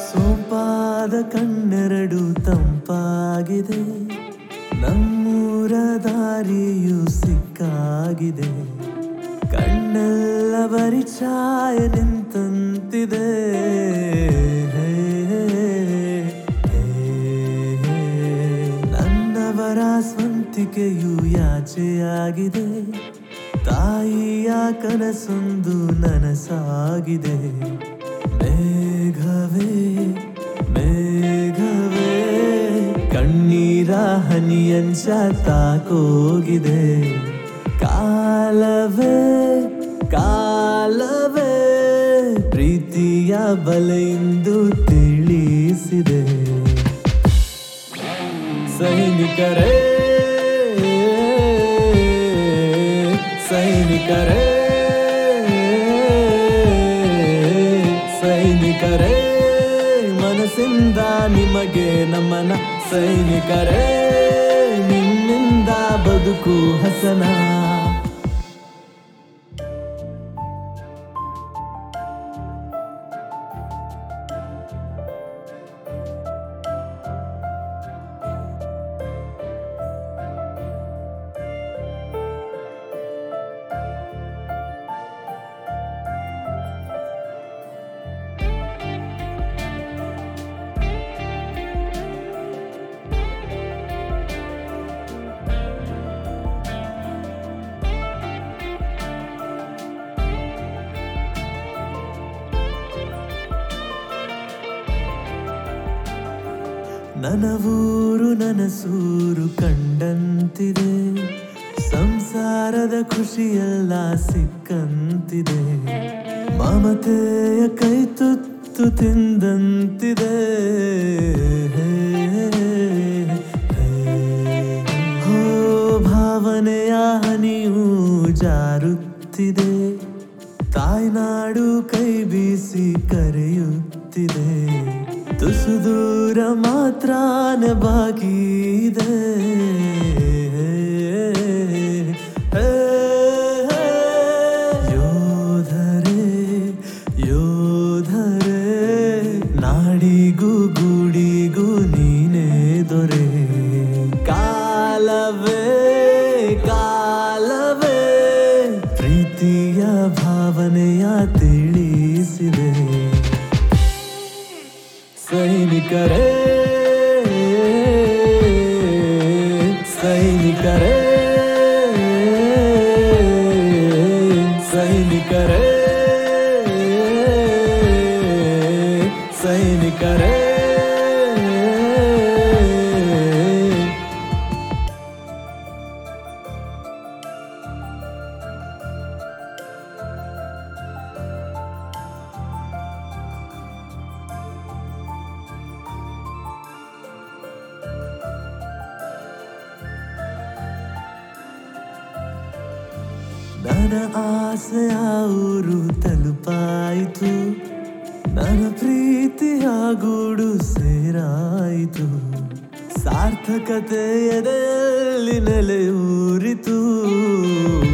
ಸೋಂಪಾದ ಕಣ್ಣೆರಡು ತಂಪಾಗಿದೆ ನಮ್ಮೂರ ದಾರಿಯು ಸಿಕ್ಕಾಗಿದೆ ಕಣ್ಣೆಲ್ಲ ಬರಿ ಛಾಯೆ ನಿಂತಂತಿದೆ ನನ್ನವರ ಸ್ವಂತಿಕೆಯು ಯಾಚೆಯಾಗಿದೆ ತಾಯಿಯ ಕನಸೊಂದು ನನಸಾಗಿದೆ ಮೇಘವೇ ಮೇಘವೇ ಕಣ್ಣೀರ ಹನಿಯಂಚ ತಾಕೋಗಿದೆ ಕಾಲವೇ ಕಾಲವೇ ಪ್ರೀತಿಯ ಬಲೆಯಿಂದ ತಿಳಿಸಿದೆ ಸೈನಿಕರೇ ಸೈನಿಕರೇ ಸೈನಿಕರೇ ಮನಸ್ಸಿಂದ ನಿಮಗೆ ನಮನ ಸೈನಿಕರೇ ನಿಮ್ಮಿಂದ ಬದುಕು ಹಸನ ನನವೂರು ನನಸೂರು ಕಂಡಂತಿದೆ ಸಂಸಾರದ ಖುಷಿಯೆಲ್ಲ ಸಿಕ್ಕಂತಿದೆ ಮಮತೆಯ ಕೈ ತುತ್ತು ತಿಂದಂತಿದೆ ಹೋ ಭಾವನೆಯ ಹನಿಯೂ ಜಾರುತ್ತಿದೆ ತಾಯ್ನಾಡು ಕೈ ಬೀಸಿ ಕರೆಯುತ್ತಿದೆ ತುಸು ದೂರ ಮಾತ್ರಾನ ಬಾಕಿ ಇದೆ ಯೋಧರೇ ಯೋಧರೇ ನಾಡಿಗೂ ಗುಡಿಗೂ ನೀನೇ ದೊರೆ ಕಾಲವೇ ಕಾಲವೇ ಪ್ರೀತಿಯ ಭಾವನೆಯ ತಿಳಿಸಿದೆ ಸೈನಿಕರೇ ಸೈನಿಕರೇ ಸೈನಿಕರೇ ಸೈನಿಕರೇ ನನ್ನ ಆಸೆಯ ಊರು ತಲುಪಾಯಿತು ನನ್ನ ಪ್ರೀತಿಯ ಗೂಡು ಸೇರಾಯಿತು ಸಾರ್ಥಕತೆ ಎದೆಯಲ್ಲಿ ನೆಲೆಯೂರಿತು